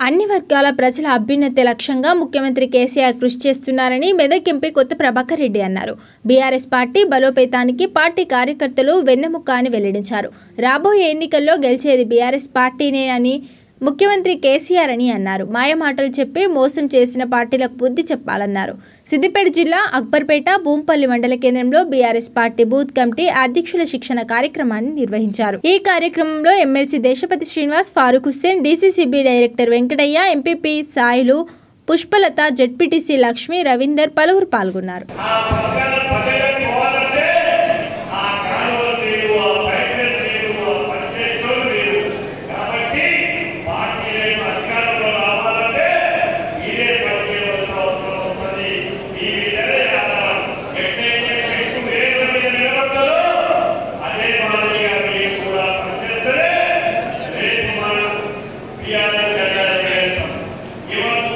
అన్ని వర్గాల ప్రజల అభ్యున్నతి లక్ష్యంగా ముఖ్యమంత్రి కేసీఆర్ కృషి చేస్తున్నారని మెదక్ ఎంపీ కొత్త ప్రభాకర్ రెడ్డి అన్నారు బీఆర్ఎస్ పార్టీ బలోపేతానికి పార్టీ కార్యకర్తలు వెన్నెముక్క అని వెల్లడించారు రాబోయే ఎన్నికల్లో గెలిచేది బీఆర్ఎస్ పార్టీనే అని ముఖ్యమంత్రి కేసీఆర్ అని అన్నారు మాయమాటలు చెప్పి మోసం చేసిన పార్టీలకు బుద్ధి చెప్పాలన్నారు సిద్దిపేట జిల్లా అక్బర్పేట భూంపల్లి మండల కేంద్రంలో బీఆర్ఎస్ పార్టీ బూత్ కమిటీ అధ్యక్షుల శిక్షణ కార్యక్రమాన్ని నిర్వహించారు ఈ కార్యక్రమంలో MLC Deshapati Srinivas Farooq Hussain DCCB director Venkataiah MPP Sailu Pushpalatha ZPTC Lakshmi Ravinder పలువురు పాల్గొన్నారు ఆ పథకాల పథకానికి పోవాలంటే ఆ కాలువలు లేవు ఆ పైపులు లేవు ఆ పనిచేస్తులు లేవు కాబట్టి పార్టీ రేపు అధికారంలో రావాలంటే ఇదే పనిచేయవలసిన అవసరం ఉంటుంది ఈ విధంగా ఆధారం ఎట్లయితే చెట్టు వేరు మీద నిలబడ్డదో అదే మాదిరిగా మీరు కూడా పనిచేస్తే రేపు మనం టీఆర్ఎస్ జెండా ఎగరేస్తాం ఇవాళ